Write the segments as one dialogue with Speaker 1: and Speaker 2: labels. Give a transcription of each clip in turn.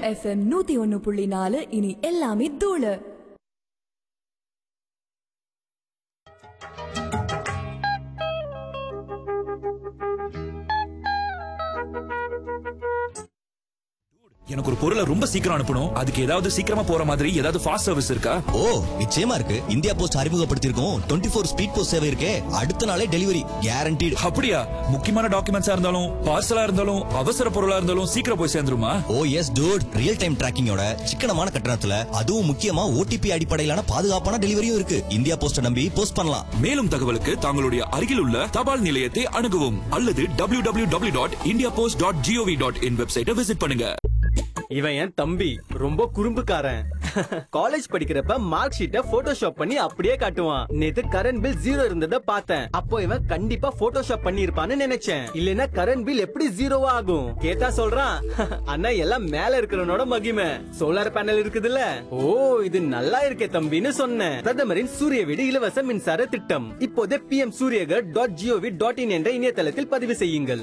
Speaker 1: FM நூத்தி ஒன்னு புள்ளி நாலு இனி எல்லாமே தூளு
Speaker 2: எனக்கு ஒரு பொருளை ரொம்ப சீக்கிரம் அனுப்பணும் அதுக்கு ஏதாவது சீக்கிரமா போற மாதிரி ஏதாவது ஃபாஸ்ட் சர்வீஸ் இருக்கா
Speaker 3: ஓ நிச்சயமா இருக்கு இந்தியா போஸ்ட் அறிமுகப்படுத்தியிருக்கோம் டுவெண்ட்டி ஃபோர் ஸ்பீட் போஸ்ட் சேவை இருக்கே அடுத்த நாளே டெலிவரி கேரண்டீடு
Speaker 2: அப்படியா முக்கியமான டாக்குமெண்ட்ஸா இருந்தாலும் பார்சலா இருந்தாலும் அவசர பொருளா இருந்தாலும் சீக்கிரம் போய் சேர்ந்துருமா
Speaker 3: oh yes dude real time டிராக்கிங்கோட சிக்கனமான கட்டணத்துல அதுவும் முக்கியமா ஓடிபி அடிப்படையிலான பாதுகாப்பான டெலிவரியும் இருக்கு இந்தியா போஸ்ட நம்பி போஸ்ட் பண்ணலாம்
Speaker 2: மேலும் தகவலுக்கு தங்களுடைய அருகில் உள்ள தபால் நிலையத்தை அணுகவும் அல்லது W W W dot India post dot GOV dot in வெப்சைட்டை விசிட் பண்ணுங்க
Speaker 4: இவன் என் தம்பி ரொம்ப குறும்புக்காரன் காலேஜ் படிக்கிறப்ப மார்க் ஷீட்டை போட்டோஷாப் பண்ணி அப்படியே காட்டுவான் நேத்து கரண்ட் பில் ஜீரோ இருந்ததை பார்த்தேன் அப்போ இவன் கண்டிப்பா போட்டோஷாப் பண்ணி இருப்பான்னு நினைச்சேன் இல்லனா கரண்ட் பில் எப்படி ஜீரோவா ஆகும் கேட்டா சொல்றான் அண்ணா எல்லாம் மேல இருக்கிறவனோட மகிமை சோலார் பேனல் இருக்குதுல்ல ஓ இது நல்லா இருக்கே தம்பின்னு சொன்னேன் பிரதமரின் சூரிய வீடு இலவச மின்சார திட்டம் இப்போதே P M Suryaghar dot GOV dot in என்ற இணையதளத்தில் பதிவு செய்யுங்கள்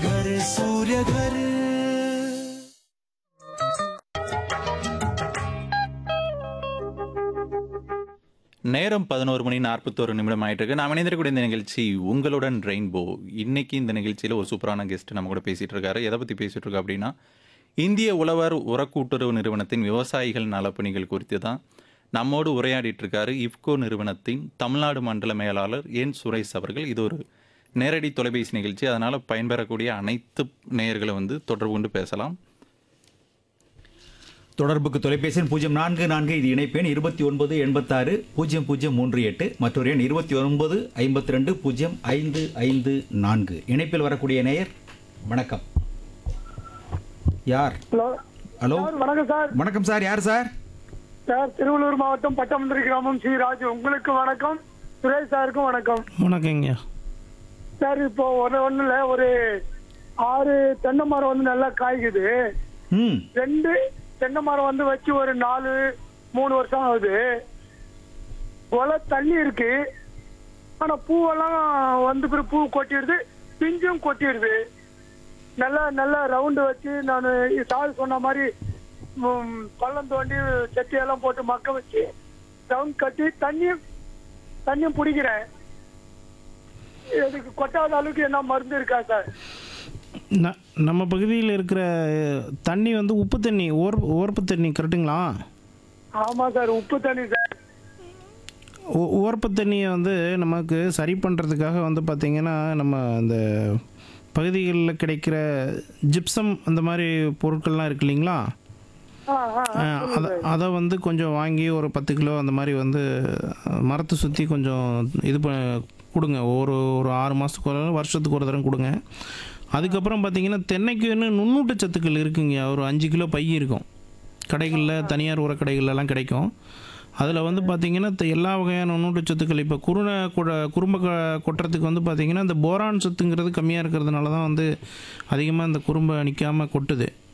Speaker 5: நேரம் பதினோரு மணி நாற்பத்தோரு நிமிடம் ஆயிட்டு இருக்கு நான் இணைந்திருக்கக்கூடிய இந்த நிகழ்ச்சி உங்களுடன் ரெயின்போ இன்னைக்கு இந்த நிகழ்ச்சியில் ஒரு சூப்பரான கெஸ்ட் நம்ம கூட பேசிட்டு இருக்காரு எதை பற்றி பேசிட்டு இருக்கோம் அப்படின்னா இந்திய உழவர் உரக்கூட்டுறவு நிறுவனத்தின் விவசாயிகள் நலப்பணிகள் குறித்து தான் நம்மோடு உரையாடிட்டு இருக்காரு இஃப்கோ நிறுவனத்தின் தமிழ்நாடு மண்டல மேலாளர் என் சுரேஷ் அவர்கள் இது ஒரு நேரடி தொலைபேசி நிகழ்ச்சி அதனால பயன்பெறக்கூடிய அனைத்து நேயர்களும் வந்து தொடர்பு கொண்டு பேசலாம்
Speaker 6: தொடர்புக்கு தொலைபேசி எண் பூஜ்ஜியம் நான்கு நான்கு இது இணைப்பெண் இருபத்தி ஒன்பது எண்பத்தாறு பூஜ்ஜியம் பூஜ்ஜியம் மூன்று எட்டு மற்றொரு எண் இருபத்தி ஒன்பது ஐம்பத்தி ரெண்டு பூஜ்ஜியம் ஐந்து ஐந்து நான்கு இணைப்பில் வரக்கூடிய நேயர் வணக்கம் யார்
Speaker 7: ஹலோ
Speaker 6: ஹலோ
Speaker 7: சார் வணக்கம் சார்
Speaker 6: வணக்கம் சார் யார் சார்
Speaker 7: சார் திருவள்ளூர் மாவட்டம் பட்டமந்திரி கிராமம் சி ராஜு உங்களுக்கு வணக்கம் சுரேஷ் சாருக்கும் வணக்கம்
Speaker 8: வணக்கங்க
Speaker 7: சார் இப்போ ஒரு ஒண்ணுல ஒரு ஆறு தென்னை மரம் வந்து நல்லா காய்க்குது
Speaker 6: ம்
Speaker 7: ரெண்டு தென்னை மரம் வந்து வச்சு ஒரு நாலு மூணு வருஷம் ஆகுது கொலை தண்ணி இருக்கு ஆனா பூவெல்லாம் வந்து பிறகு பூ கொட்டிடுது பிஞ்சும் கொட்டிடுது நல்லா நல்லா ரவுண்டு வச்சு நான் சார் சொன்ன மாதிரி ம், பள்ளம் தோண்டி செட்டியெல்லாம் போட்டு மக்க வச்சு ரவுண்ட் கட்டி தண்ணியும் தண்ணியும் பிடிக்கிறேன் இதுக்கு கொட்டாத அளவுக்கு என்ன மருந்து இருக்கா சார்
Speaker 8: ந- நம்ம பகுதியில் இருக்கிற தண்ணி வந்து உப்பு தண்ணி ஓர் ஓர்ப்பு தண்ணி கரெக்டுங்களா
Speaker 7: ஆமா சார் உப்பு தண்ணி சார்
Speaker 8: ஓ- ஓர்ப்பு தண்ணியை வந்து நமக்கு சரி பண்ணுறதுக்காக வந்து பார்த்திங்கன்னா நம்ம இந்த பகுதிகளில் கிடைக்கிற ஜிப்சம் அந்த மாதிரி பொருட்கள்லாம் இருக்கு இல்லைங்களா
Speaker 7: ஆ ஆ ஆ,
Speaker 8: அஹ்,
Speaker 7: சொல்லுங்க
Speaker 8: அதை
Speaker 7: சார்.
Speaker 8: அதை வந்து கொஞ்சம் வாங்கி ஒரு பத்து கிலோ அந்த மாதிரி வந்து அஹ், மரத்தை சுற்றி கொஞ்சம் இது ப கொடுங்க ஒரு ஒரு ஆறு மாதத்துக்கு ஒரு தடவை, வருஷத்துக்கு ஒரு தடவை கொடுங்க அதுக்கப்புறம் பார்த்தீங்கன்னா தென்னைக்குன்னு நுண்ணூட்ட சத்துக்கள் இருக்குங்க ஒரு அஞ்சு கிலோ பை இருக்கும் கடைகளில் தனியார் உரக்கடைகள்லாம் கிடைக்கும் அதில் வந்து பார்த்தீங்கன்னா த- எல்லா வகையான நுண்ணூட்ட சத்துக்கள் இப்போ குருணை கொட குறும்ப க கொட்டுறதுக்கு வந்து பார்த்தீங்கன்னா இந்த போரான் சத்துங்கிறது கம்மியாக இருக்கிறதுனால தான் வந்து அதிகமாக இந்த குறும்பை நிற்காமல் கொட்டுது